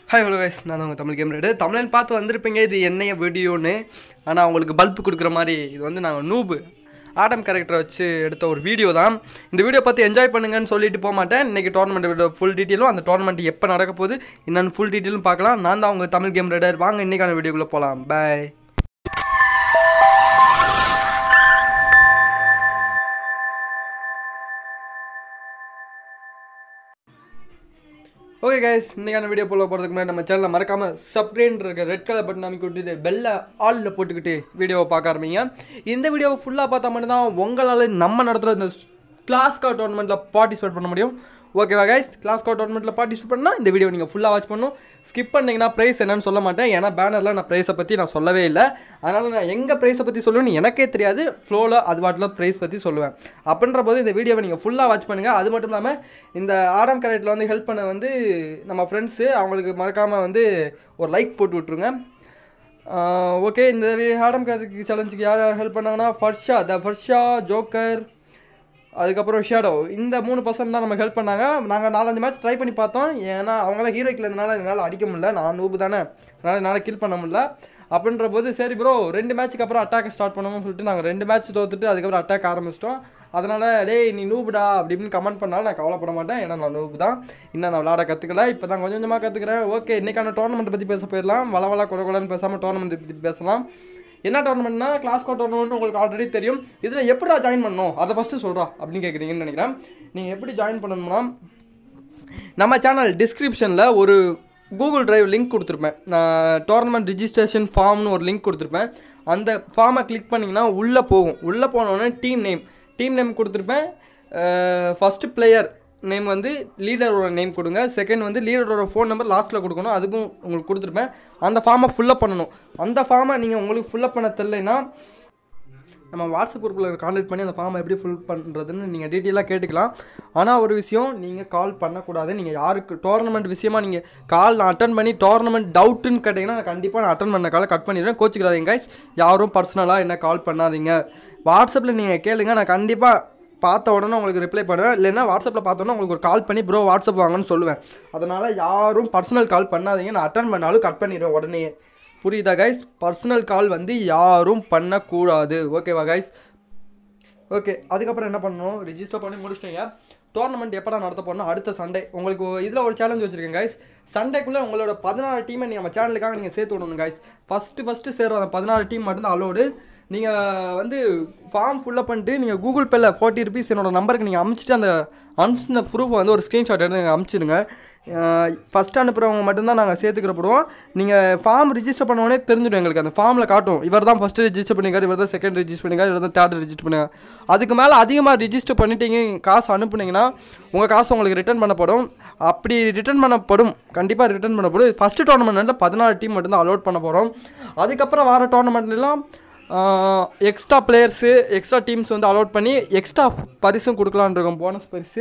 hi hello guys நான் தான் உங்கள் தமிழ் கேம் ரேடு தமிழன் பார்த்து வந்திருப்பீங்க இது என்னைய வீடியோன்னு ஆனால் உங்களுக்கு பல்ப் கொடுக்குற மாதிரி இது வந்து நாங்கள் நூபு ஆடம் கேரக்டரை வச்சு எடுத்த ஒரு வீடியோ தான் இந்த வீடியோ பார்த்து என்ஜாய் பண்ணுங்கன்னு சொல்லிட்டு போக மாட்டேன் இன்றைக்கி டோர்னமெண்ட் ஃபுல் டீட்டெயிலும் அந்த டோர்னமெண்ட் எப்போ நடக்க போகுது என்னென்னு ஃபுல் டீட்டெயிலும் பார்க்கலாம் நான் தான் உங்கள் தமிழ் கேம் ரேடர் வாங்க இன்றைக்கான வீடியோக்குள்ளே போகலாம் பாய் ஓகே கைஸ் இன்றைக்கான வீடியோ போல போகிறதுக்கு முன்னாடி நம்ம சேனலில் மறக்காமல் சப்ஸ்கிரைன் இருக்க ரெட் கலர் பட்டன் அமைக்க விட்டுட்டு பெல்ல ஆலில் போட்டுக்கிட்டு வீடியோவை பார்க்க ஆரம்பிங்க இந்த வீடியோவை ஃபுல்லாக பார்த்தா மட்டும்தான் உங்களால் நம்ம நடத்துகிற இந்த கிளாஸ் கார்ட் டோர்னமெண்ட்டில் பார்ட்டிசிபேட் பண்ண முடியும் ஓகேவா கைஸ் கிளாஸ் கார்ட் டோர்னமெண்ட்டில் பார்ட்டிசிபேட் பண்ணால் இந்த வீடியோ நீங்கள் ஃபுல்லாக வாட்ச் பண்ணணும் ஸ்கிப் பண்ணிங்கன்னா ப்ரைஸ் என்னன்னு சொல்ல மாட்டேன் ஏன்னா பேனரில் நான் ப்ரைஸை பற்றி நான் சொல்லவே இல்லை அதனால் நான் எங்கே ப்ரைஸை பற்றி சொல்லுவேன்னு எனக்கே தெரியாது ஃப்ளோவில் அது பாட்டில் ப்ரைஸ் பற்றி சொல்லுவேன் அப்படின்ற போது இந்த வீடியோவை நீங்கள் ஃபுல்லாக வாட்ச் பண்ணுங்கள் அது மட்டும் இல்லாமல் இந்த ஆடம் கரெக்டில் வந்து ஹெல்ப் பண்ண வந்து நம்ம ஃப்ரெண்ட்ஸு அவங்களுக்கு மறக்காமல் வந்து ஒரு லைக் போட்டு விட்ருங்க ஓகே இந்த ஆடம் கரெக்ட் சேலஞ்சுக்கு யார் யார் ஹெல்ப் பண்ணாங்கன்னா ஃபர்ஷா த ஃபர்ஷா ஜோக்கர் அதுக்கப்புறம் ஷேடோ இந்த மூணு பர்சன்ட் தான் நமக்கு ஹெல்ப் பண்ணாங்க நாங்கள் நாலஞ்சு மேட்ச் ட்ரை பண்ணி பார்த்தோம் ஏன்னா அவங்களாம் ஹீரோக்கில் இருந்தனால என்னால் அடிக்க முடியல நான் நூபு தானே அதனால் என்னால் கில் பண்ண முடியல அப்படின்ற போது சரி ப்ரோ ரெண்டு மேட்ச்சுக்கு அப்புறம் அட்டாக் ஸ்டார்ட் பண்ணுவோம்னு சொல்லிட்டு நாங்கள் ரெண்டு மேட்ச் தோத்துட்டு அதுக்கப்புறம் அட்டாக் ஆரம்பிச்சிட்டோம் அதனால் டேய் நீ நூபுடா அப்படி இப்படின்னு கமெண்ட் பண்ணாலும் நான் கவலைப்பட மாட்டேன் ஏன்னா நான் நூபு தான் இன்னும் நான் விளாட கற்றுக்கல இப்போ தான் கொஞ்சம் கொஞ்சமாக கற்றுக்கிறேன் ஓகே இன்றைக்கான டோர்னமெண்ட் பற்றி பேச போயிடலாம் வள வள கொட கொடன்னு பேசாமல் டோர்னமெண்ட் பற்றி பேசலாம் என்ன டோர்னமெண்ட்னா கிளாஸ் கோ டோர்னமெண்ட் உங்களுக்கு ஆல்ரெடி தெரியும் இதில் எப்படிடா ஜாயின் பண்ணணும் அதை ஃபஸ்ட்டு சொல்கிறா அப்படின்னு கேட்குறீங்கன்னு நினைக்கிறேன் நீங்கள் எப்படி ஜாயின் பண்ணணும்னா நம்ம சேனல் டிஸ்கிரிப்ஷனில் ஒரு கூகுள் டிரைவ் லிங்க் கொடுத்துருப்பேன் நான் டோர்னமெண்ட் ரிஜிஸ்ட்ரேஷன் ஃபார்ம்னு ஒரு லிங்க் கொடுத்துருப்பேன் அந்த ஃபார்மை கிளிக் பண்ணிங்கன்னா உள்ளே போகும் உள்ளே போனோடனே டீம் நேம் டீம் நேம் கொடுத்துருப்பேன் ஃபஸ்ட்டு பிளேயர் நேம் வந்து லீடரோட நேம் கொடுங்க செகண்ட் வந்து லீடரோட ஃபோன் நம்பர் லாஸ்ட்டில் கொடுக்கணும் அதுக்கும் உங்களுக்கு கொடுத்துருப்பேன் அந்த ஃபார்மை ஃபுல்லப் பண்ணணும் அந்த ஃபார்மை நீங்கள் உங்களுக்கு ஃபுல்லப் பண்ண தெரிலனா நம்ம வாட்ஸ்அப் குரூப்பில் கான்டாக்ட் பண்ணி அந்த ஃபார்மை எப்படி ஃபில் பண்ணுறதுன்னு நீங்கள் டீட்டெயிலாக கேட்டுக்கலாம் ஆனால் ஒரு விஷயம் நீங்கள் கால் பண்ணக்கூடாது நீங்கள் யாருக்கு டோர்னமெண்ட் விஷயமா நீங்கள் கால் நான் அட்டன் பண்ணி டோர்னமெண்ட் டவுட்டுன்னு கேட்டிங்கன்னா நான் கண்டிப்பாக நான் அட்டன் பண்ண காலை கட் பண்ணிடுவேன் கோச்சிக்கிறாதீங்க கைஸ் யாரும் பர்சனலாக என்ன கால் பண்ணாதீங்க வாட்ஸ்அப்பில் நீங்கள் கேளுங்க நான் கண்டிப்பாக பார்த்த உடனே உங்களுக்கு ரிப்ளை பண்ணுவேன் இல்லைன்னா வாட்ஸ்அப்பில் பார்த்தோன்னே உங்களுக்கு ஒரு கால் பண்ணி ப்ரோ வாட்ஸ்அப் வாங்கன்னு சொல்லுவேன் அதனால் யாரும் பர்சனல் கால் பண்ணாதீங்க நான் அட்டன் பண்ணாலும் கட் பண்ணிடுவேன் உடனே புரியுதா கைஸ் பர்சனல் கால் வந்து யாரும் பண்ணக்கூடாது ஓகேவா கைஸ் ஓகே அதுக்கப்புறம் என்ன பண்ணணும் ரிஜிஸ்டர் பண்ணி முடிச்சிட்டீங்க டோர்னமெண்ட் எப்படா நடத்த போறோம்னா அடுத்த சண்டே உங்களுக்கு இதில் ஒரு சேலஞ்ச் வச்சுருக்கேன் கைஸ் சண்டேக்குள்ளே உங்களோட பதினாறு டீமை நீங்கள் நம்ம சேனலுக்காக நீங்கள் சேர்த்து விடணும் கைஸ் ஃபஸ்ட்டு ஃபஸ்ட்டு சேர்ற அந்த பதினாறு டீம் மட்டும்தான் அலோடு நீங்கள் வந்து ஃபார்ம் ஃபுல்லப் பண்ணிட்டு நீங்கள் கூகுள் பேல ஃபார்ட்டி ருபீஸ் என்னோட நம்பருக்கு நீங்கள் அமுச்சிட்டு அந்த அனுப்பிச்சின ப்ரூஃபை வந்து ஒரு ஸ்க்ரீன்ஷாட் எடுத்து நீங்கள் அமுச்சிடுங்க ஃபஸ்ட்டு அனுப்புகிறவங்க மட்டும்தான் நாங்கள் சேர்த்துக்கிறப்படுவோம் நீங்கள் ஃபார்ம் ரிஜிஸ்டர் பண்ணோடனே தெரிஞ்சிடும் எங்களுக்கு அந்த ஃபார்மில் காட்டும் இவர் தான் ஃபஸ்ட்டு ரிஜிஸ்டர் பண்ணிக்காரு இவர் தான் செகண்ட் ரிஜிஸ்டர் பண்ணிக்காரு இவர் தான் தேர்ட் ரிஜிஸ்டர் பண்ணுங்க அதுக்கு மேலே அதிகமாக ரிஜிஸ்டர் பண்ணிட்டீங்க காசு அனுப்புனீங்கன்னா உங்கள் காசு உங்களுக்கு ரிட்டர்ன் பண்ணப்படும் அப்படி ரிட்டர்ன் பண்ணப்படும் கண்டிப்பாக ரிட்டர்ன் பண்ணப்படும் ஃபஸ்ட்டு டோர்னமெண்ட்டில் பதினாறு டீம் மட்டும்தான் அலோட் பண்ண போகிறோம் அதுக்கப்புறம் வர டோர்னமெண்ட்லாம் எக்ஸ்ட்ரா பிளேயர்ஸு எக்ஸ்ட்ரா டீம்ஸ் வந்து அலோட் பண்ணி எக்ஸ்ட்ரா பரிசும் கொடுக்கலான்னு இருக்கோம் போனஸ் பரிசு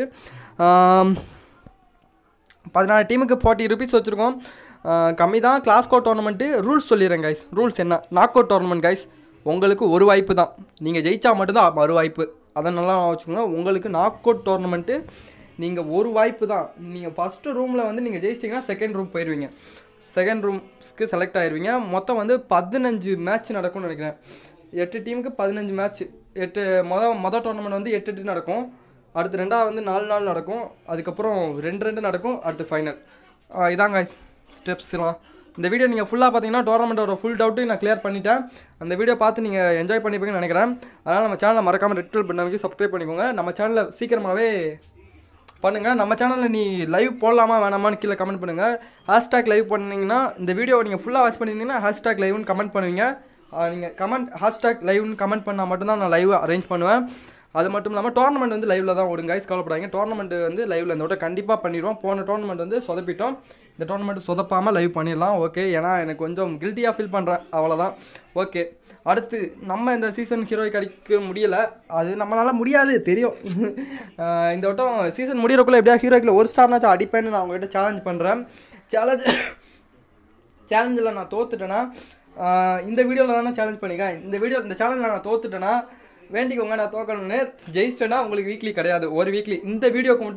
பதினாறு டீமுக்கு ஃபார்ட்டி ருபீஸ் வச்சுருக்கோம் கம்மி தான் கிளாஸ் கோட் டோர்னமெண்ட்டு ரூல்ஸ் சொல்லிடுறேன் கைஸ் ரூல்ஸ் என்ன நாக் அவுட் டோர்னமெண்ட் கைஸ் உங்களுக்கு ஒரு வாய்ப்பு தான் நீங்கள் ஜெயிச்சா மட்டும்தான் மறு வாய்ப்பு அதை நல்லா வச்சுக்கோங்க உங்களுக்கு நாக் அவுட் டோர்னமெண்ட்டு நீங்கள் ஒரு வாய்ப்பு தான் நீங்கள் ஃபஸ்ட்டு ரூமில் வந்து நீங்கள் ஜெயிச்சிட்டிங்கன்னா செகண்ட் ரூம் போயிடுவீங்க செகண்ட் ரூம்ஸ்க்கு செலக்ட் ஆயிடுவீங்க மொத்தம் வந்து பதினஞ்சு மேட்ச் நடக்கும்னு நினைக்கிறேன் எட்டு டீமுக்கு பதினஞ்சு மேட்ச் எட்டு மொதல் மொதல் டோர்னமெண்ட் வந்து எட்டு எட்டு நடக்கும் அடுத்து ரெண்டாவது வந்து நாலு நாள் நடக்கும் அதுக்கப்புறம் ரெண்டு ரெண்டு நடக்கும் அடுத்து ஃபைனல் இதாங்க ஸ்டெப்ஸ்லாம் இந்த வீடியோ நீங்கள் ஃபுல்லாக பார்த்தீங்கன்னா டோர்னமெண்ட்டோட ஃபுல் டவுட்டு நான் கிளியர் பண்ணிட்டேன் அந்த வீடியோ பார்த்து நீங்கள் என்ஜாய் பண்ணிப்பீங்கன்னு நினைக்கிறேன் அதனால் நம்ம சேனலை மறக்காமல் ரெட் கல் பண்ண சப்ஸ்கிரைப் பண்ணிக்கோங்க நம்ம சேனலில் சீக்கிரமாகவே பண்ணுங்கள் நம்ம சேனலில் நீ லைவ் போடலாமா வேணாமான்னு கீழே கமெண்ட் பண்ணுங்கள் ஹேஷ்டேக் லைவ் பண்ணிங்கன்னா இந்த வீடியோ நீங்கள் ஃபுல்லாக வாட்ச் பண்ணியிருந்தீங்கன்னா ஹேஷ்டேக் லைவ்னு கமெண்ட் பண்ணுவீங்க நீங்கள் கமெண்ட் ஹேஷ்டேக் லைவ்னு கமெண்ட் பண்ணால் மட்டும்தான் நான் லைவ் அரேஞ்ச் பண்ணுவேன் அது மட்டும் இல்லாமல் டோர்னமெண்ட் வந்து லைவில் தான் ஓடுங்க கைஸ் கவலைப்படாங்க டோர்னமெண்ட் வந்து லைவில் இந்த விட கண்டிப்பாக பண்ணிடுவோம் போன டோர்னமெண்ட் வந்து சொதப்பிட்டோம் இந்த டோர்னமெண்ட் சொதப்பாமல் லைவ் பண்ணிடலாம் ஓகே ஏன்னா எனக்கு கொஞ்சம் கில்ட்டியாக ஃபீல் பண்ணுறேன் அவ்வளோதான் ஓகே அடுத்து நம்ம இந்த சீசன் ஹீரோய்க்கு அடிக்க முடியலை அது நம்மளால் முடியாது தெரியும் இந்த வட்டம் சீசன் முடிகிறக்குள்ளே எப்படியா ஹீரோய்க்கில் ஒரு ஸ்டார்னாச்சும் அடிப்பேன்னு நான் உங்கள்கிட்ட சேலஞ்ச் பண்ணுறேன் சேலஞ்ச் சேலஞ்சில் நான் தோத்துட்டேன்னா இந்த வீடியோவில் தானே சேலஞ்ச் பண்ணிக்கேன் இந்த வீடியோ இந்த சேலஞ்சில் நான் தோத்துட்டேன்னா வேண்டிக்கோங்க நான் தோக்கணும்னு ஜெயிச்சிட்டேன்னா உங்களுக்கு வீக்லி கிடையாது ஒரு வீக்லி இந்த வீடியோக்கு மட்டும்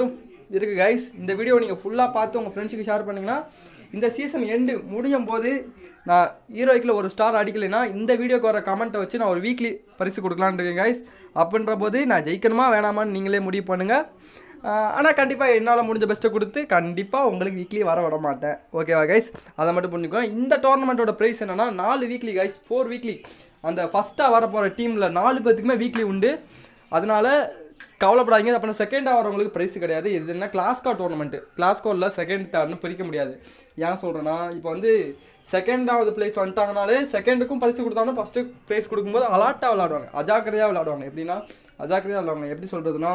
இருக்குது கைஸ் இந்த வீடியோ நீங்கள் ஃபுல்லாக பார்த்து உங்கள் ஃப்ரெண்ட்ஸுக்கு ஷேர் பண்ணிங்கன்னா இந்த சீசன் எண்டு முடியும் போது நான் ஹீரோய்க்கில் ஒரு ஸ்டார் அடிக்கலைன்னா இந்த வீடியோக்கு வர கமெண்ட்டை வச்சு நான் ஒரு வீக்லி பரிசு கொடுக்கலான்னு இருக்கேன் கைஸ் அப்படின்ற போது நான் ஜெயிக்கணுமா வேணாமான்னு நீங்களே முடிவு பண்ணுங்கள் ஆனால் கண்டிப்பாக என்னால் முடிஞ்ச பெஸ்ட்டை கொடுத்து கண்டிப்பாக உங்களுக்கு வீக்லி வர விட மாட்டேன் ஓகேவா கைஸ் அதை மட்டும் புரிஞ்சுக்கோ இந்த டோர்னமெண்ட்டோட ப்ரைஸ் என்னன்னா நாலு வீக்லி கைஸ் ஃபோர் வீக்லி அந்த ஃபஸ்ட்டாக வர போகிற டீமில் நாலு பேத்துக்குமே வீக்லி உண்டு அதனால கவலைப்படாதீங்க அப்புறம் செகண்டாக வரவங்களுக்கு ப்ரைஸ் கிடையாது இது என்ன கிளாஸ்கா டோர்னமெண்ட்டு கிளாஸ்கோவில் செகண்ட் தேர்ட்னு பிரிக்க முடியாது ஏன் சொல்கிறேன்னா இப்போ வந்து செகண்டாவது பிளேஸ் வந்துட்டாங்கனாலே செகண்டுக்கும் பரிசு கொடுத்தாலும் ஃபஸ்ட்டு ப்ரைஸ் கொடுக்கும்போது அலாட்டாக விளாடுவாங்க அஜாக்கிரதையாக விளாடுவாங்க எப்படின்னா அஜாக்கிரதையாக விளாடுவாங்க எப்படி சொல்கிறதுனா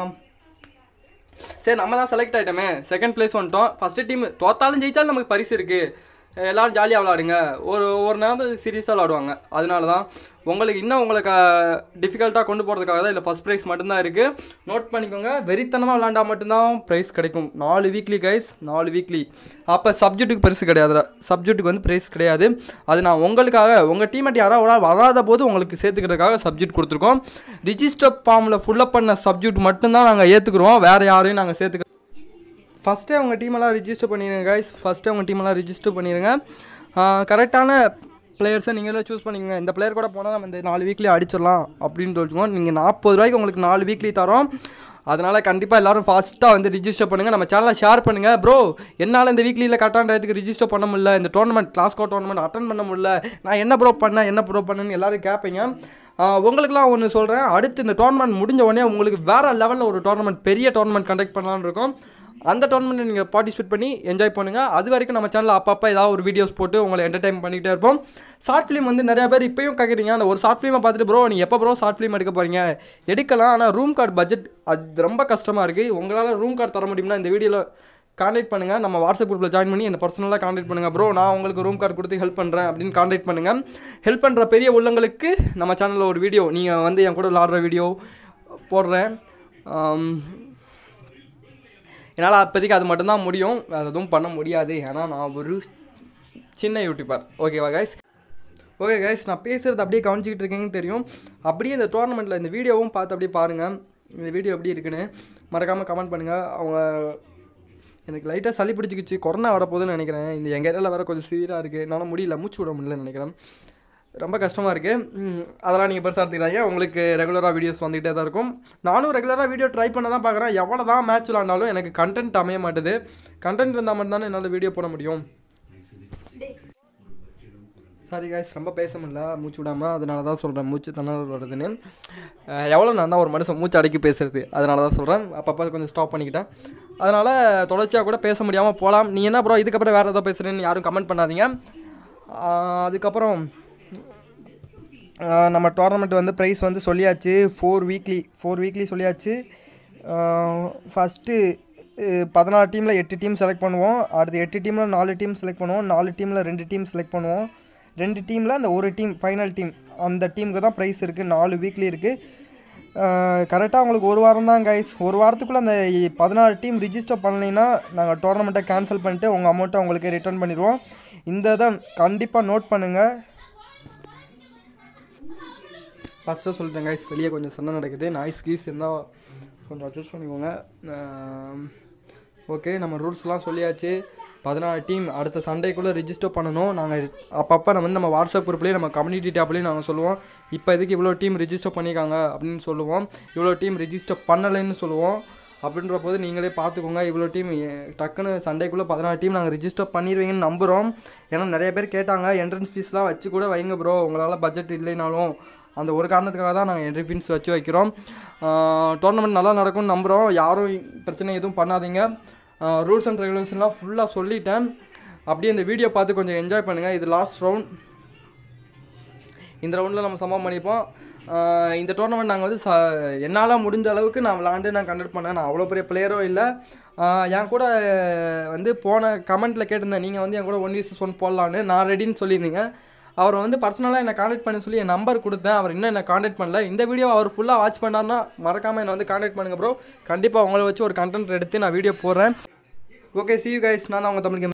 சரி நம்ம தான் செலக்ட் ஆகிட்டோமே செகண்ட் பிளேஸ் வந்துட்டோம் ஃபஸ்ட்டு டீம் தோத்தாலும் ஜெயிச்சாலும் நமக்கு பரிசு இருக்குது எல்லாரும் ஜாலியாக விளாடுங்க ஒரு ஒரு நேரம் சீரியஸாக விளாடுவாங்க அதனால தான் உங்களுக்கு இன்னும் உங்களுக்கு டிஃபிகல்ட்டாக கொண்டு போகிறதுக்காக தான் இல்லை ஃபஸ்ட் ப்ரைஸ் மட்டும்தான் இருக்குது நோட் பண்ணிக்கோங்க வெறித்தனமாக விளாண்டா மட்டும்தான் ப்ரைஸ் கிடைக்கும் நாலு வீக்லி கைஸ் நாலு வீக்லி அப்போ சப்ஜெக்ட்டுக்கு பரிசு கிடையாது சப்ஜெக்ட்டுக்கு வந்து ப்ரைஸ் கிடையாது அது நான் உங்களுக்காக உங்கள் டீமேட் யாராவது ஒரு ஆள் வராத போது உங்களுக்கு சேர்த்துக்கிறதுக்காக சப்ஜெக்ட் கொடுத்துருக்கோம் ரிஜிஸ்டர் ஃபார்மில் ஃபில்லப் பண்ண சப்ஜெக்ட் மட்டும்தான் நாங்கள் ஏற்றுக்குறோம் வேறு யாரையும் நாங்கள் சேர்த்துக்க ஃபஸ்ட்டே உங்கள் டீமெல்லாம் ரிஜிஸ்டர் பண்ணிடுங்க கைஸ் ஃபஸ்ட்டே உங்கள் டீமெல்லாம் ரிஜிஸ்டர் பண்ணிடுங்க கரெக்டான பிளேயர்ஸை நீங்களே சூஸ் பண்ணிக்கோங்க இந்த பிளேயர் கூட போனால் நம்ம இந்த நாலு வீக்லி அடிச்சிடலாம் அப்படின்னு சொல்லிச்சுக்கோம் நீங்கள் நாற்பது ரூபாய்க்கு உங்களுக்கு நாலு வீக்லி தரோம் அதனால் கண்டிப்பாக எல்லோரும் ஃபாஸ்ட்டாக வந்து ரிஜிஸ்டர் பண்ணுங்கள் நம்ம சேனலை ஷேர் பண்ணுங்கள் ப்ரோ என்னால் இந்த வீக்லியில் கரெக்டான டயத்துக்கு ரிஜிஸ்டர் பண்ண முடியல இந்த டோர்னமெண்ட் கிளாஸ்கோ டோர்னமெண்ட் அட்டன் பண்ண முடியல நான் என்ன ப்ரோ பண்ணேன் என்ன ப்ரோ பண்ணேன்னு எல்லோரும் கேட்பீங்க உங்களுக்குலாம் ஒன்று சொல்கிறேன் அடுத்து இந்த டோர்னமெண்ட் முடிஞ்ச உடனே உங்களுக்கு வேறு லெவலில் ஒரு டோர்னமெண்ட் பெரிய டோர்னமெண்ட் கண்டக்ட் பண்ணலான்னு இருக்கோம் அந்த டோர்னமெண்ட்டை நீங்கள் பார்ட்டிசிபேட் பண்ணி என்ஜாய் பண்ணுங்கள் அது வரைக்கும் நம்ம சேனலில் அப்பப்போ ஏதாவது ஒரு வீடியோஸ் போட்டு உங்களை என்டர்டைன் பண்ணிக்கிட்டே இருப்போம் ஷார்ட் ஃபிலிம் வந்து நிறைய பேர் இப்போயும் கேட்குறீங்க அந்த ஒரு ஷார்ட் ஃபிலிமை பார்த்துட்டு ப்ரோ நீ எப்போ ப்ரோ ஷார்ட் ஃபிலிம் எடுக்க போகிறீங்க எடுக்கலாம் ஆனால் ரூம் கார்டு பட்ஜெட் அது ரொம்ப கஷ்டமாக இருக்குது உங்களால் ரூம் கார்டு தர முடியும்னா இந்த வீடியோவில் காண்டாக்ட் பண்ணுங்கள் நம்ம வாட்ஸ்அப் குரூப்பில் ஜாயின் பண்ணி என்ன பர்சனலாக காண்டாக்ட் பண்ணுங்கள் ப்ரோ நான் உங்களுக்கு ரூம் கார்டு கொடுத்து ஹெல்ப் பண்ணுறேன் அப்படின்னு காண்டாக்ட் பண்ணுங்கள் ஹெல்ப் பண்ணுற பெரிய உள்ளங்களுக்கு நம்ம சேனலில் ஒரு வீடியோ நீங்கள் வந்து என் கூட விளாடுற வீடியோ போடுறேன் என்னால் அப்போதைக்கு அது மட்டும்தான் முடியும் வேறு எதுவும் பண்ண முடியாது ஏன்னா நான் ஒரு சின்ன யூடியூபர் ஓகேவா கைஸ் ஓகே கைஸ் நான் பேசுகிறது அப்படியே கவனிச்சிக்கிட்டு இருக்கேங்கன்னு தெரியும் அப்படியே இந்த டோர்னமெண்ட்டில் இந்த வீடியோவும் பார்த்து அப்படியே பாருங்கள் இந்த வீடியோ எப்படி இருக்குன்னு மறக்காமல் கமெண்ட் பண்ணுங்கள் அவங்க எனக்கு லைட்டாக சளி பிடிச்சிக்கிச்சு கொரோனா வரப்போகுதுன்னு நினைக்கிறேன் இந்த எங்கள் ஏரியாவில் வேறு கொஞ்சம் சீராக இருக்குது என்னால் முடியல மூச்சு விட முடியலன்னு நினைக்கிறேன் ரொம்ப கஷ்டமாக இருக்குது அதெல்லாம் நீங்கள் பெருசாக எடுத்துக்கிறாங்க உங்களுக்கு ரெகுலராக வீடியோஸ் வந்துகிட்டே தான் இருக்கும் நானும் ரெகுலராக வீடியோ ட்ரை பண்ண தான் பார்க்குறேன் எவ்வளோ தான் மேட்ச் விளாண்டாலும் எனக்கு கண்டென்ட் அமைய மாட்டுது கண்டென்ட் இருந்தால் மட்டும்தானே என்னால் வீடியோ போட முடியும் சாரி காய்ஸ் ரொம்ப பேச முடியல மூச்சு விடாமல் அதனால தான் சொல்கிறேன் மூச்சு தண்ணீர் வருதுன்னு எவ்வளோ நான் தான் ஒரு மனுஷன் மூச்சு அடக்கி பேசுறது அதனால தான் சொல்கிறேன் அப்பப்போ கொஞ்சம் ஸ்டாப் பண்ணிக்கிட்டேன் அதனால் தொடர்ச்சியாக கூட பேச முடியாமல் போகலாம் நீ என்ன ப்ரோ இதுக்கப்புறம் வேறு ஏதோ பேசுகிறேன்னு யாரும் கமெண்ட் பண்ணாதீங்க அதுக்கப்புறம் நம்ம டோர்னமெண்ட் வந்து ப்ரைஸ் வந்து சொல்லியாச்சு ஃபோர் வீக்லி ஃபோர் வீக்லி சொல்லியாச்சு ஃபஸ்ட்டு பதினாறு டீமில் எட்டு டீம் செலக்ட் பண்ணுவோம் அடுத்து எட்டு டீமில் நாலு டீம் செலக்ட் பண்ணுவோம் நாலு டீமில் ரெண்டு டீம் செலக்ட் பண்ணுவோம் ரெண்டு டீமில் அந்த ஒரு டீம் ஃபைனல் டீம் அந்த டீமுக்கு தான் ப்ரைஸ் இருக்குது நாலு வீக்லி இருக்குது கரெக்டாக உங்களுக்கு ஒரு வாரம் தான் கைஸ் ஒரு வாரத்துக்குள்ளே அந்த பதினாறு டீம் ரிஜிஸ்டர் பண்ணலைன்னா நாங்கள் டோர்னமெண்ட்டை கேன்சல் பண்ணிட்டு உங்கள் அமௌண்ட்டை உங்களுக்கு ரிட்டர்ன் பண்ணிடுவோம் இந்த தான் கண்டிப்பாக நோட் பண்ணுங்கள் ஃபஸ்ட்டு சொல்லிட்டேன் கைஸ் வெளியே கொஞ்சம் சண்டை நடக்குது நாய்ஸ் கீஸ் இருந்தால் கொஞ்சம் அட்ஜஸ்ட் பண்ணிக்கோங்க ஓகே நம்ம ரூல்ஸ்லாம் சொல்லியாச்சு பதினாறு டீம் அடுத்த சண்டேக்குள்ளே ரிஜிஸ்டர் பண்ணணும் நாங்கள் அப்பப்போ நம்ம வந்து நம்ம வாட்ஸ்அப் குரூப்லேயே நம்ம கம்யூனிட்டி டேப்லேயும் நாங்கள் சொல்லுவோம் இப்போ இதுக்கு இவ்வளோ டீம் ரிஜிஸ்டர் பண்ணியிருக்காங்க அப்படின்னு சொல்லுவோம் இவ்வளோ டீம் ரிஜிஸ்டர் பண்ணலைன்னு சொல்லுவோம் அப்படின்ற போது நீங்களே பார்த்துக்கோங்க இவ்வளோ டீம் டக்குன்னு சண்டேக்குள்ளே பதினாறு டீம் நாங்கள் ரிஜிஸ்டர் பண்ணிடுவீங்கன்னு நம்புகிறோம் ஏன்னா நிறைய பேர் கேட்டாங்க என்ட்ரன்ஸ் ஃபீஸ்லாம் வச்சு கூட வைங்க ப்ரோ உங்களால் பட்ஜெட் இல்லைனாலும் அந்த ஒரு காரணத்துக்காக தான் நாங்கள் என்ட்ரி ஃபீஸ் வச்சு வைக்கிறோம் டோர்னமெண்ட் நல்லா நடக்கும்னு நம்புகிறோம் யாரும் பிரச்சனை எதுவும் பண்ணாதீங்க ரூல்ஸ் அண்ட் ரெகுலேஷன்லாம் ஃபுல்லாக சொல்லிட்டேன் அப்படியே இந்த வீடியோ பார்த்து கொஞ்சம் என்ஜாய் பண்ணுங்கள் இது லாஸ்ட் ரவுண்ட் இந்த ரவுண்டில் நம்ம சம்பவம் பண்ணியிருப்போம் இந்த டோர்னமெண்ட் நாங்கள் வந்து ச என்னால் முடிஞ்ச அளவுக்கு நான் விளாண்டு நான் கண்டக்ட் பண்ணேன் நான் அவ்வளோ பெரிய பிளேயரும் இல்லை என் கூட வந்து போன கமெண்ட்டில் கேட்டிருந்தேன் நீங்கள் வந்து என் கூட ஒன் வீஸ் ஒன் போடலான்னு நான் ரெடின்னு சொல்லியிருந்தீங்க அவர் வந்து பர்சனலாக என்னை காண்டாக்ட் பண்ண சொல்லி என் நம்பர் கொடுத்தேன் அவர் இன்னும் என்னை காண்டாக்ட் பண்ணல இந்த வீடியோ அவர் ஃபுல்லாக வாட்ச் பண்ணார்னா மறக்காமல் என்னை வந்து காண்டாக்ட் பண்ணுங்கள் ப்ரோ கண்டிப்பாக உங்களை வச்சு ஒரு கண்டென்ட் எடுத்து நான் வீடியோ போடுறேன் ஓகே சி யூ கைஸ் நான் தான் உங்கள் தமிழ்